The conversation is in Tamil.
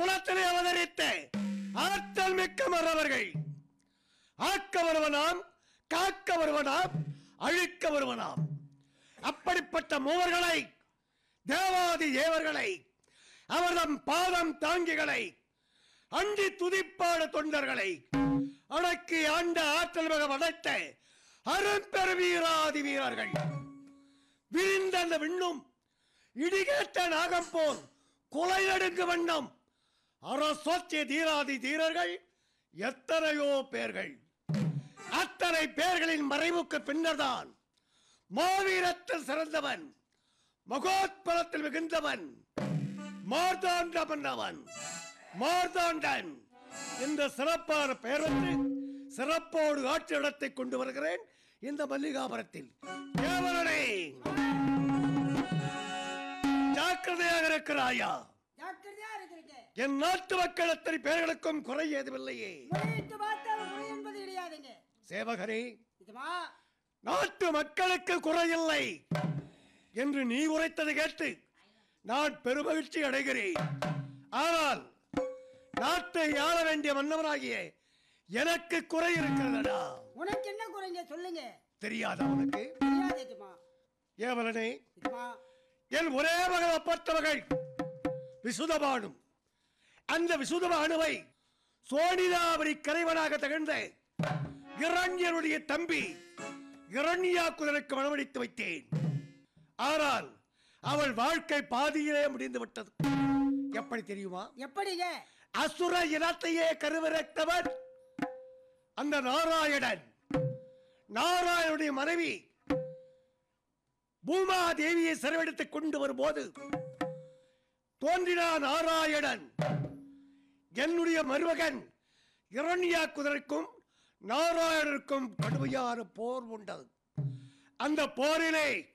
குலத்திலே அவதரித்த ஆற்றல் மிக்க மறவர்கள் ஆக்க வருவனாம் காக்க வருவனாம் அழிக்க வருவனாம் அப்படிப்பட்ட மூவர்களை தேவாதி தேவர்களை அவர்தம் பாதம் தாங்கிகளை அண்டி துதிப்பாட தொண்டர்களை அடக்கி ஆண்ட ஆற்றல் மிக வளர்த்த அரும்பெரு வீராதி வீரர்கள் விரிந்த அந்த விண்ணும் இடிகேட்ட நாகம் போல் கொலை நடுங்கு வண்ணம் அரசோத்திய தீராதி தீரர்கள் எத்தனையோ பேர்கள் அத்தனை பேர்களின் மறைவுக்கு பின்னர்தான் மாவீரத்தில் சிறந்தவன் மகோத்பலத்தில் மிகுந்தவன் மார்தாண்ட மன்னவன் மார்தாண்டன் இந்த சிறப்பான பெயர் வந்து சிறப்போடு ஆட்சி இடத்தை கொண்டு வருகிறேன் இந்த மல்லிகாபுரத்தில் கேவலனே ஜாக்கிரதையாக இருக்கிறாயா ஜாக்கிரதையா இருக்கிறீங்க என் நாட்டு மக்கள் அத்தனை பேர்களுக்கும் குறை ஏதுமில்லையே முறையிட்டு பார்த்தாலும் முறை என்பது கிடையாதுங்க சேவகரே இதுமா நாட்டு மக்களுக்கு குறையில்லை என்று நீ உரைத்ததை கேட்டு நான் பெருமகிழ்ச்சி அடைகிறேன் ஆனால் நாட்டை ஆள வேண்டிய மன்னவனாகிய எனக்கு குறை இருக்கிறதடா உனக்கு என்ன குறைங்க சொல்லுங்க தெரியாதா உனக்கு தெரியாது இதுமா ஏவலனே இதுமா என் ஒரே மகள் அப்பட்ட மகள் விசுதபானும் அந்த விசுதபானுவை சோனிதாபரி கரைவனாக தகழ்ந்த இரண்யனுடைய தம்பி இரண்யாக்குதனுக்கு மனமடித்து வைத்தேன் ஆனால் அவள் வாழ்க்கை பாதியிலே முடிந்து விட்டது எப்படி தெரியுமா எப்படிங்க அசுர இனத்தையே கருவறைத்தவன் அந்த நாராயணன் நாராயணுடைய மனைவி பூமா தேவியை சிறைவெடுத்துக் கொண்டு வரும்போது தோன்றினான் நாராயணன் என்னுடைய மருமகன் இரண்யா நாராயணருக்கும் கடுமையான போர் உண்டது அந்த போரிலே